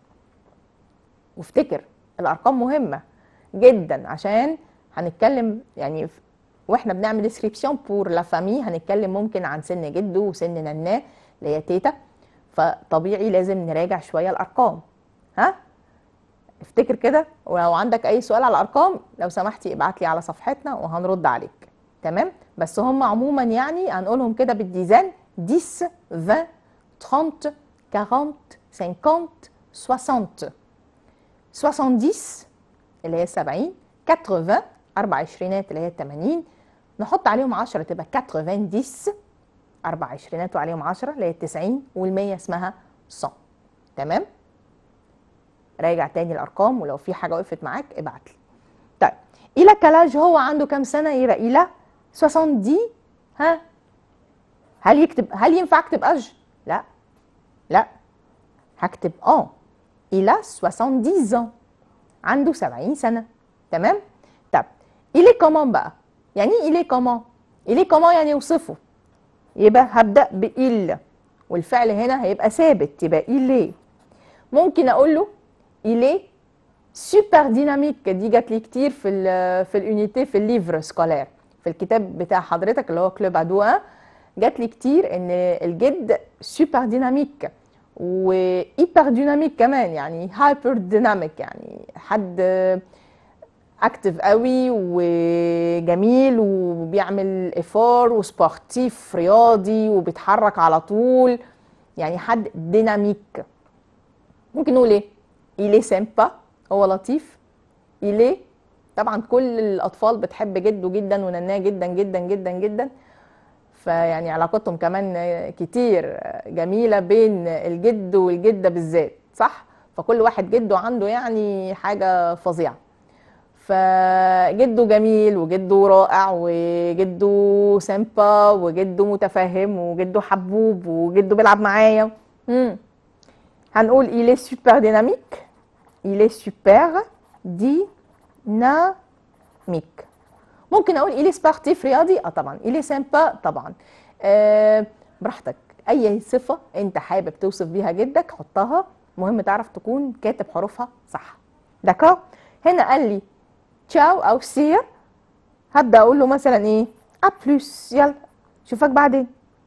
وافتكر الارقام مهمه جدا عشان هنتكلم يعني ف- واحنا بنعمل ديسكريبسيون بور لا فامي هنتكلم ممكن عن سن جده وسن نناه اللي هي تيتا فطبيعي لازم نراجع شويه الارقام ها افتكر كده ولو عندك اي سؤال على الارقام لو سمحتي ابعت لي على صفحتنا وهنرد عليك تمام بس هم عموما يعني هنقولهم كده بالديزان 10 20 30 40 50 60 70 اللي هي 70 80 اربع عشرينات اللي هي 80 نحط عليهم 10 تبقى 90 اربع عشرينات وعليهم 10 اللي هي 90 وال100 اسمها 100 تمام راجع تاني الارقام ولو في حاجه وقفت معاك ابعت لي طيب الى كلاج هو عنده كام سنه يبقى الى 70 ها هل يكتب هل ينفع اكتب اج لا لا هكتب اه الى 70 ans عنده 70 سنه تمام طب الي كومون بقى يعني ايه الي كومون الي كومون يعني يوصفه يبقى هبدا بإل والفعل هنا هيبقى ثابت يبقى إلي ممكن اقول له إلي سوبر ديناميك دي جات لي كتير في ال في اليونيتي في الليفر سكولير في الكتاب بتاع حضرتك اللي هو كلوب ادو 1 جات لي كتير ان الجد سوبر ديناميك وهيبر ديناميك كمان يعني هايبر ديناميك يعني حد اكتف قوي وجميل وبيعمل افار وسبورتيف رياضي وبيتحرك على طول يعني حد ديناميك ممكن نقول ايه il est sympa هو لطيف il est طبعا كل الاطفال بتحب جده جدا ونناه جدا جدا جدا جدا فيعني علاقتهم كمان كتير جميله بين الجد والجده بالذات صح فكل واحد جده عنده يعني حاجه فظيعه فجده جميل وجده رائع وجده سامبا وجده متفهم وجده حبوب وجده بيلعب معايا مم. هنقول il est super dynamique il est super dynamique ممكن اقول il est sportif رياضي اه طبعا il est sympa طبعا آه براحتك اي صفه انت حابب توصف بيها جدك حطها مهم تعرف تكون كاتب حروفها صح دكا هنا قال لي تشاو او سير هبدا اقول له مثلا ايه ا بلوس يلا اشوفك بعدين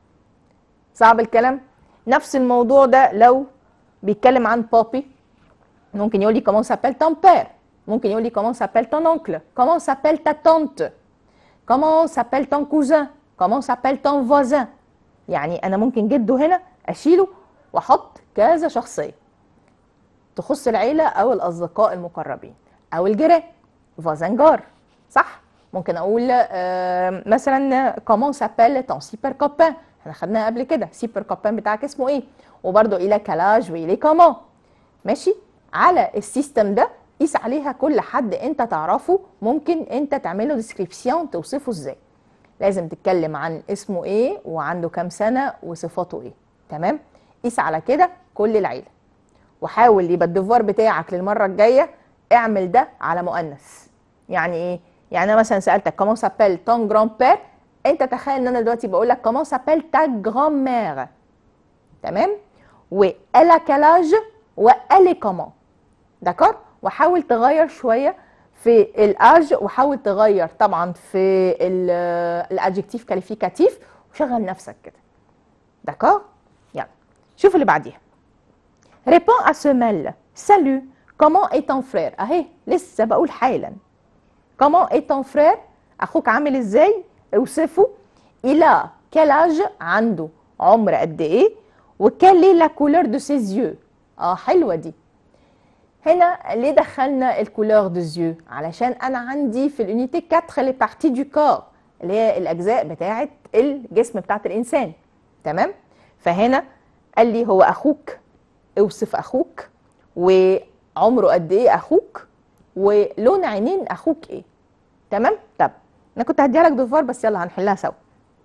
صعب الكلام نفس الموضوع ده لو بيتكلم عن بابي ممكن يقول لي comment s'appelle ton père ممكن يقول لي comment s'appelle ton oncle comment s'appelle ta tante comment s'appelle ton cousin comment s'appelle ton voisin يعني انا ممكن جده هنا اشيله واحط كذا شخصيه تخص العيله او الاصدقاء المقربين او الجيران فوازان جار صح ممكن اقول آه مثلا comment s'appelle ton super copain احنا خدناها قبل كده سيبر كوبان بتاعك اسمه ايه وبرده الى كلاج والى كمان ماشي على السيستم ده قيس عليها كل حد انت تعرفه ممكن انت تعمله ديسكريبسيون توصفه ازاي لازم تتكلم عن اسمه ايه وعنده كام سنه وصفاته ايه تمام قيس على كده كل العيله وحاول يبقى الديفوار بتاعك للمره الجايه اعمل ده على مؤنث يعني ايه يعني انا مثلا سالتك كومون سابيل تون جران بير انت تخيل ان انا دلوقتي بقول لك كومون سابيل تا جران مير تمام والا كلاج والي كومون داكور وحاول تغير شويه في الاج وحاول تغير طبعا في الادجكتيف كاليفيكاتيف وشغل نفسك كده داكور يلا شوف اللي بعديها ريبون ا ce mail salut comment est ton frère اهي لسه بقول حالا comment est ton frère اخوك عامل ازاي اوصفه الى quel âge عنده عمر قد ايه وكال est la couleur de ses yeux اه حلوه دي هنا ليه دخلنا الكولور دو زيو علشان انا عندي في اليونيتي 4 لي بارتي دو كور اللي هي الاجزاء بتاعه الجسم بتاعه الانسان تمام فهنا قال لي هو اخوك اوصف اخوك وعمره قد ايه اخوك ولون عينين اخوك ايه تمام طب انا كنت هديها لك دوفار بس يلا هنحلها سوا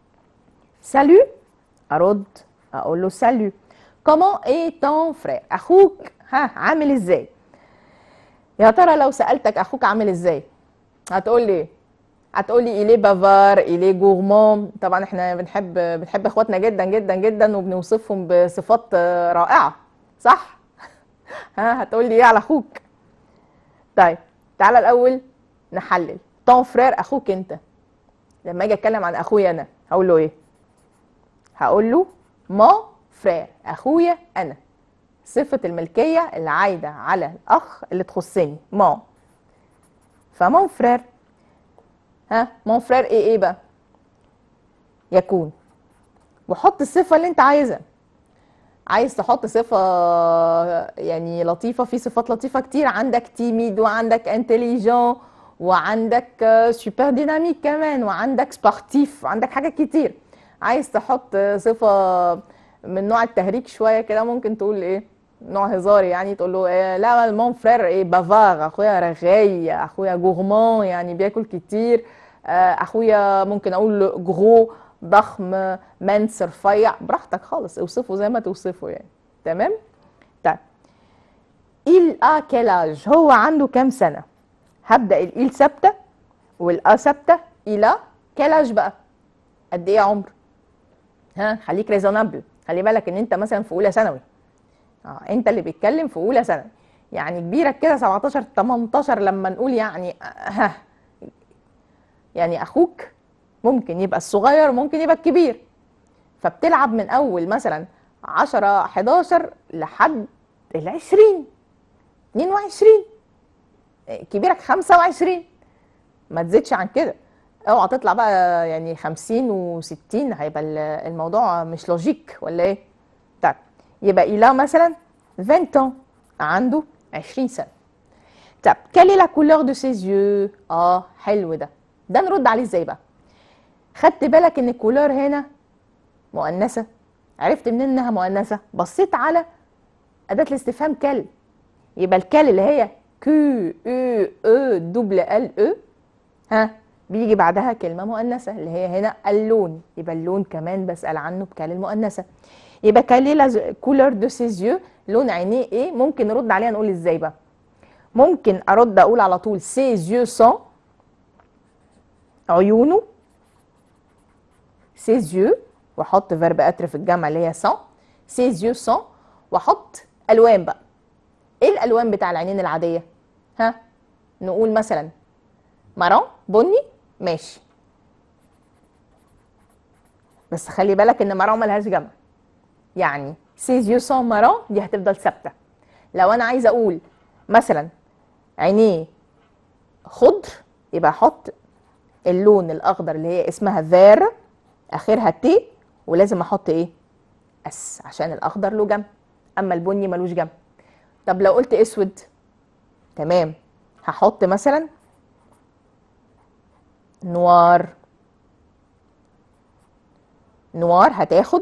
سالو ارد اقول له سالو كومون اي تون فرير اخوك ها عامل ازاي يا ترى لو سالتك اخوك عامل ازاي هتقول لي ايه هتقول لي إليه بافار إليه جورمون طبعا احنا بنحب بنحب اخواتنا جدا جدا جدا وبنوصفهم بصفات رائعه صح ها هتقول لي ايه على اخوك طيب تعالى الاول نحلل طون فرير اخوك انت لما اجي اتكلم عن اخويا انا هقول له ايه هقول له ما فرير اخويا انا صفة الملكية اللي عايدة على الأخ اللي تخصني ما فمون فرير ها مون فرير ايه ايه بقى يكون وحط الصفة اللي انت عايزها عايز تحط صفة يعني لطيفة في صفات لطيفة كتير عندك تيميد وعندك انتليجون وعندك سوبر ديناميك كمان وعندك سبورتيف وعندك حاجات كتير عايز تحط صفة من نوع التهريج شوية كده ممكن تقول ايه نوع هزاري يعني تقول له إيه لا مون فرير ايه بافار اخويا رغاي اخويا جورمون يعني بياكل كتير اخويا ممكن اقول جرو ضخم منس رفيع براحتك خالص اوصفه زي ما توصفه يعني تمام طيب il a quel âge هو عنده كام سنة هبدأ الإيل ثابتة والآ ثابتة إلى quel âge بقى قد إيه عمر ها خليك ريزونابل خلي بالك ان انت مثلا في اولى ثانوي اه انت اللي بيتكلم في اولى ثانوي يعني كبيرك كده 17 18 لما نقول يعني ها يعني اخوك ممكن يبقى الصغير ممكن يبقى الكبير فبتلعب من اول مثلا 10 11 لحد ال 20 22 كبيرك 25 ما تزيدش عن كده اوعى تطلع بقى يعني 50 و60 هيبقى الموضوع مش لوجيك ولا ايه؟ طيب يبقى إلى مثلا 20 عنده 20 سنة طب quelle est la couleur de ses yeux اه حلو ده ده نرد عليه ازاي بقى خدت بالك ان الكولور هنا مؤنثه عرفت منين انها مؤنثه بصيت على اداه الاستفهام كل يبقى الكل اللي هي كيو او او دبل ال او ها بيجي بعدها كلمه مؤنثه اللي هي هنا اللون يبقى اللون كمان بسال عنه بكال المؤنثه يبقى كالي كولور دو سيزيو لون عينيه ايه ممكن نرد عليها نقول ازاي بقى ممكن ارد اقول على طول سيزيو سون عيونه سيزيو واحط فيرب اتر في الجمع اللي هي سون سيزيو سون واحط الوان بقى ايه الالوان بتاع العينين العاديه ها نقول مثلا مارون بني ماشي بس خلي بالك ان مارون ملهاش جمع يعني سيز يو سون مارون دي هتفضل ثابته لو انا عايزه اقول مثلا عينيه خضر يبقى احط اللون الاخضر اللي هي اسمها فير اخرها تي ولازم احط ايه اس عشان الاخضر له جنب اما البني ملوش جنب طب لو قلت اسود تمام هحط مثلا نوار نوار هتاخد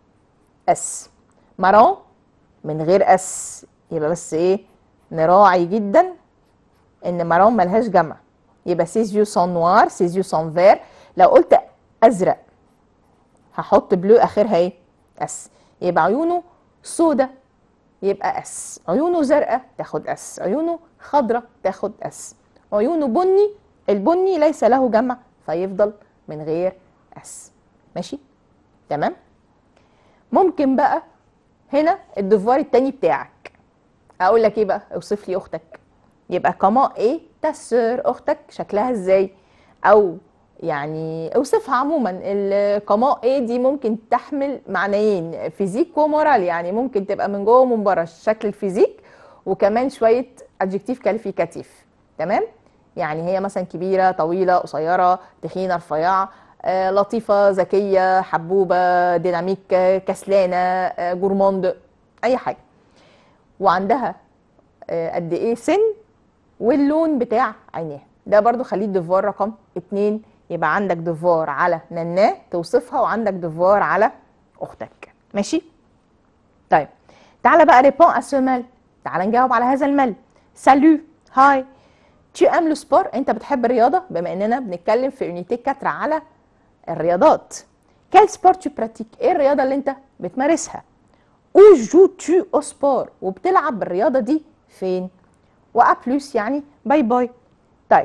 اس مارون من غير اس يبقى بس ايه نراعي جدا ان مارون ملهاش جمع يبقى سيز يو سون نوار سيز يو سون فير لو قلت ازرق هحط بلو اخرها ايه اس يبقى عيونه سودة يبقى اس عيونه زرقاء تاخد اس عيونه خضراء تاخد اس عيونه بني البني ليس له جمع فيفضل من غير اس ماشي تمام ممكن بقى هنا الدفوار التاني بتاعك اقول لك ايه بقى اوصف لي اختك يبقى كما ايه تسر اختك شكلها ازاي او يعني اوصفها عموما القماء ايه دي ممكن تحمل معنيين فيزيك ومورال يعني ممكن تبقى من جوه ومن بره الشكل الفيزيك وكمان شويه ادجكتيف كاليفيكاتيف تمام يعني هي مثلا كبيره طويله قصيره تخينه رفيعه آه، لطيفه ذكيه حبوبه ديناميك آه، كسلانه آه، جورموند اي حاجه وعندها آه، قد ايه سن واللون بتاع عينيها ده برضو خليه ديفوار رقم اتنين يبقى عندك ديفوار على نناه توصفها وعندك ديفوار على اختك ماشي طيب تعالى بقى ريبون ا سو مال تعالى نجاوب على هذا المال سالو هاي tu aimes لو سبور انت بتحب الرياضه بما اننا بنتكلم في يونيتي 4 على الرياضات كال سبور tu pratiques ايه الرياضه اللي انت بتمارسها او جو تو او سبور وبتلعب الرياضه دي فين وأ بلس يعني باي باي طيب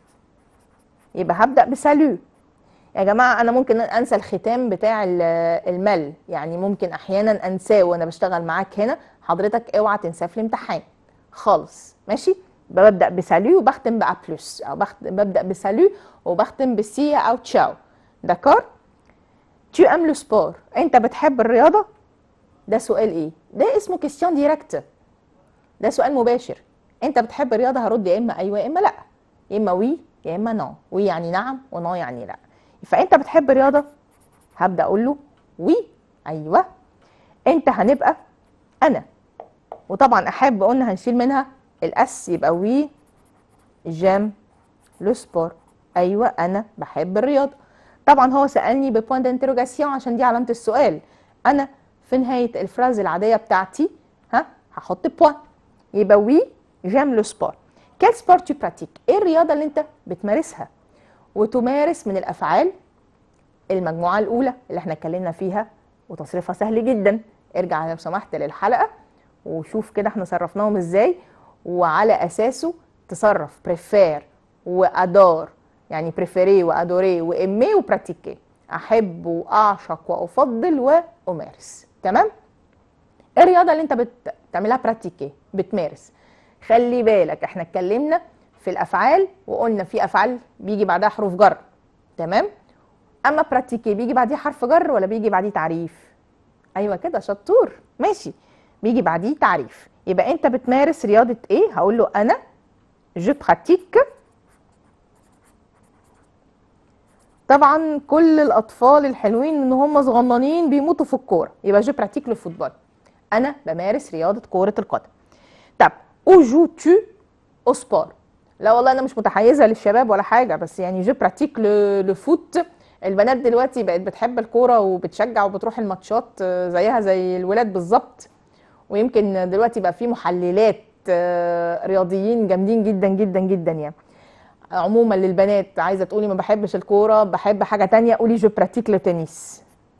يبقى هبدأ بسالو يا جماعة أنا ممكن أنسى الختام بتاع ال- المل يعني ممكن أحيانا أنساه وأنا بشتغل معاك هنا حضرتك اوعى تنساه في الامتحان خالص ماشي يبقى ببدأ بسالو وبختم بأ بلس أو بخت... ببدأ بسالو وبختم بسي أو تشاو داكور tu aimes le sport أنت بتحب الرياضة ده سؤال إيه ده اسمه كيستيون ديريكت ده سؤال مباشر انت بتحب الرياضه هرد يا اما ايوه يا اما لا يا اما وي يا اما نو وي يعني نعم ونو يعني لا فانت بتحب الرياضه هبدا اقول له وي ايوه انت هنبقى انا وطبعا احب قلنا هنشيل منها الاس يبقى وي جام لو سبور ايوه انا بحب الرياضه طبعا هو سالني ببوان دانتروجاسيون عشان دي علامه السؤال انا في نهايه الفراز العاديه بتاعتي ها هحط بوان يبقى وي جام لو سبور كال سبور تو براتيك ايه الرياضه اللي انت بتمارسها وتمارس من الافعال المجموعه الاولى اللي احنا اتكلمنا فيها وتصريفها سهل جدا ارجع لو سمحت للحلقه وشوف كده احنا صرفناهم ازاي وعلى اساسه تصرف بريفير وادور يعني بريفيري وادوري وامي وبراتيكي احب واعشق وافضل وامارس تمام ايه الرياضه اللي انت بتعملها براتيكي بتمارس خلي بالك احنا اتكلمنا في الافعال وقلنا في افعال بيجي بعدها حروف جر تمام اما براتيكي بيجي بعديه حرف جر ولا بيجي بعديه تعريف ايوه كده شطور ماشي بيجي بعديه تعريف يبقى انت بتمارس رياضه ايه هقول له انا جو براتيك طبعا كل الاطفال الحلوين ان هم صغننين بيموتوا في الكوره يبقى جو براتيك لو فوتبول انا بمارس رياضه كره القدم طب او جو تو او سبور لا والله انا مش متحيزه للشباب ولا حاجه بس يعني جو براتيك لو لو فوت البنات دلوقتي بقت بتحب الكوره وبتشجع وبتروح الماتشات آه، زيها زي الولاد بالظبط ويمكن دلوقتي بقى في محللات آه، رياضيين جامدين جدا جدا جدا يعني عموما للبنات عايزه تقولي ما بحبش الكوره بحب حاجه تانية قولي جو براتيك لو تنس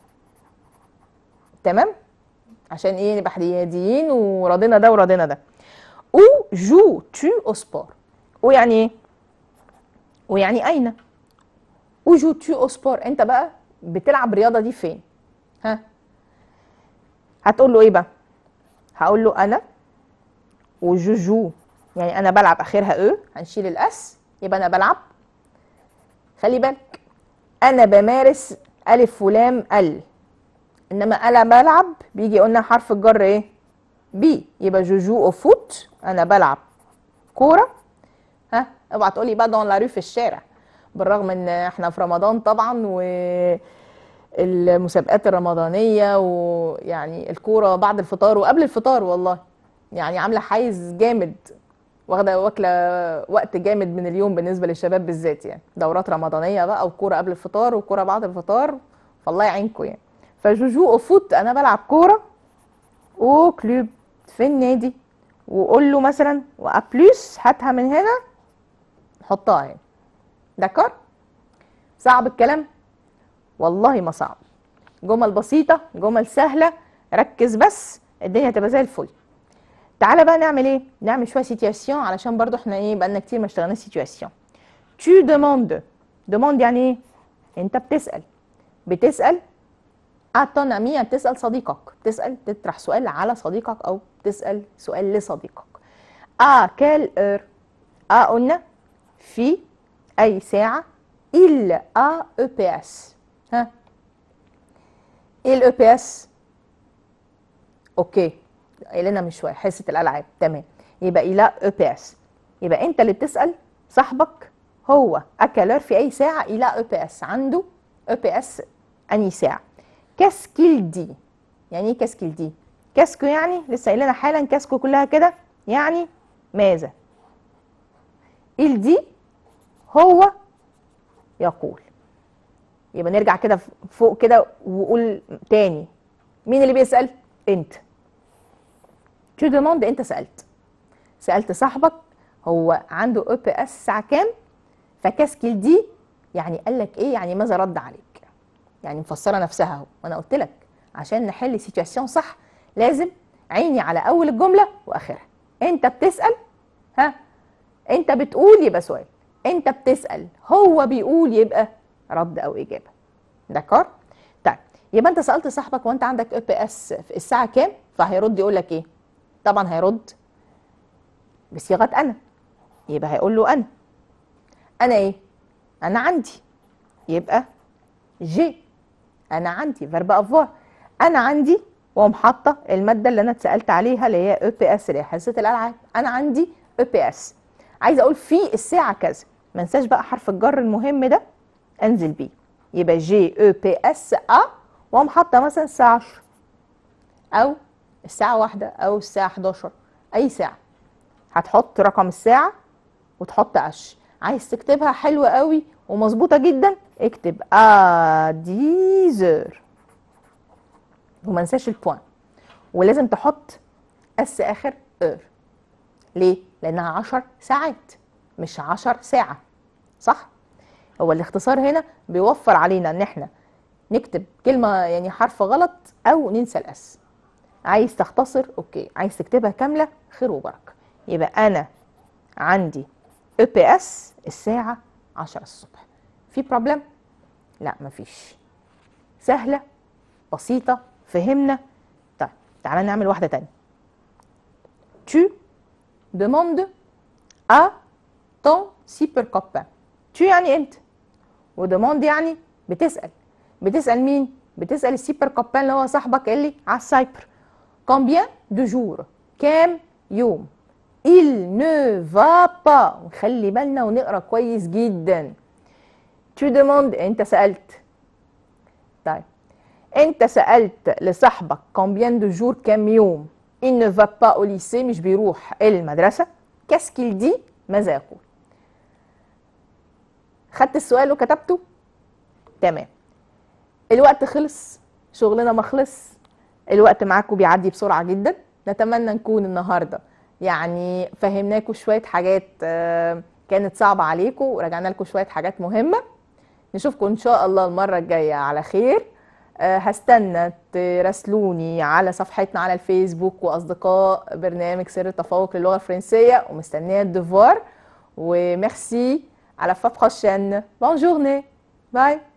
تمام عشان ايه نبقى رياضيين وراضينا ده وراضينا ده او جو تو او سبور ويعني ايه ويعني اين او جو تو او سبور انت بقى بتلعب رياضه دي فين ها هتقول له ايه بقى هقول له انا وجو جو يعني انا بلعب اخرها او هنشيل الاس يبقى انا بلعب خلي بالك انا بمارس الف ولام ال انما انا بلعب بيجي قلنا حرف الجر ايه بي يبقى جوجو او فوت انا بلعب كوره ها اوعى تقولي بقى دون لا في الشارع بالرغم ان احنا في رمضان طبعا و المسابقات الرمضانيه ويعني الكوره بعد الفطار وقبل الفطار والله يعني عامله حيز جامد واخده واكله وقت جامد من اليوم بالنسبه للشباب بالذات يعني دورات رمضانيه بقى وكوره قبل الفطار وكوره بعد الفطار فالله يعينكم يعني فجوجو او فوت انا بلعب كوره او كلوب في النادي وقول له مثلا وابلوس هاتها من هنا حطها هنا دكار صعب الكلام والله ما صعب جمل بسيطة جمل سهلة ركز بس الدنيا هتبقى زي الفل تعالى بقى نعمل ايه نعمل شوية سيتواسيون علشان برضو احنا ايه بقالنا كتير ما اشتغلناش سيتواسيون tu demandes demande يعني ايه انت بتسأل بتسأل ton ami يعني تسأل صديقك تسأل تطرح سؤال على صديقك أو تسأل سؤال لصديقك à quelle heure à قلنا في أي ساعة il a EPS ها ايه الاي بي اس اوكي قايلنا من شويه حصه الالعاب تمام يبقى الى اي بي اس يبقى انت اللي بتسال صاحبك هو اكلر في اي ساعه الى اي بي اس عنده اي بي اس اني ساعه كاسكيل دي يعني ايه كاسكيل دي كاسكو يعني لسه قايلنا حالا كاسكو كلها كده يعني ماذا il دي هو يقول يبقى نرجع كده فوق كده وقول تاني مين اللي بيسأل انت تو demande انت سألت سألت صاحبك هو عنده او بي اس الساعة كام فكاسكيل دي يعني قال لك ايه يعني ماذا رد عليك يعني مفسره نفسها اهو وانا قلت لك عشان نحل سيتواسيون صح لازم عيني على اول الجمله واخرها انت بتسال ها انت بتقول يبقى سؤال انت بتسال هو بيقول يبقى رد او اجابه دكار طيب يبقى انت سالت صاحبك وانت عندك اي بي اس في الساعه كام فهيرد يقول لك ايه طبعا هيرد بصيغه انا يبقى هيقول له انا انا ايه انا عندي يبقى جي انا عندي فيرب افوار انا عندي واقوم حاطه الماده اللي انا اتسالت عليها اللي هي او بي اس اللي هي حصه الالعاب انا عندي او بي اس عايزه اقول في الساعه كذا ما انساش بقى حرف الجر المهم ده انزل بيه يبقى جي او بي اس ا واقوم حاطه مثلا الساعه 10 او الساعه واحدة او الساعه 11 اي ساعه هتحط رقم الساعه وتحط قش عايز تكتبها حلوه قوي ومظبوطه جدا اكتب ا ديزر وما ننساش البوان ولازم تحط اس اخر ار ليه لانها 10 ساعات مش 10 ساعه صح هو الاختصار هنا بيوفر علينا ان احنا نكتب كلمه يعني حرف غلط او ننسى الاس عايز تختصر اوكي عايز تكتبها كامله خير وبركه يبقى انا عندي اي بي اس الساعه 10 الصبح في بروبلم لا مفيش سهله بسيطه فهمنا طيب تعالى نعمل واحده تانية tu demandes à ton super copain tu يعني انت وديموند يعني بتسال بتسال مين بتسال السوبر كوبان اللي هو صاحبك اللي على السايبر combien de jours كام يوم il ne va pas نخلي بالنا ونقرا كويس جدا tu demandes انت سالت طيب انت سالت لصاحبك combien de jours كام يوم il ne va pas au lycée مش بيروح المدرسه qu'est-ce qu'il dit ماذا يقول خدت السؤال وكتبته تمام الوقت خلص شغلنا ما خلص الوقت معاكم بيعدي بسرعة جدا نتمنى نكون النهاردة يعني فهمناكم شوية حاجات آه، كانت صعبة عليكم ورجعنا لكم شوية حاجات مهمة نشوفكم إن شاء الله المرة الجاية على خير آه، هستنى تراسلوني على صفحتنا على الفيسبوك وأصدقاء برنامج سر التفوق للغة الفرنسية ومستنية الديفوار وميرسي على فا بروشين بون جورني باي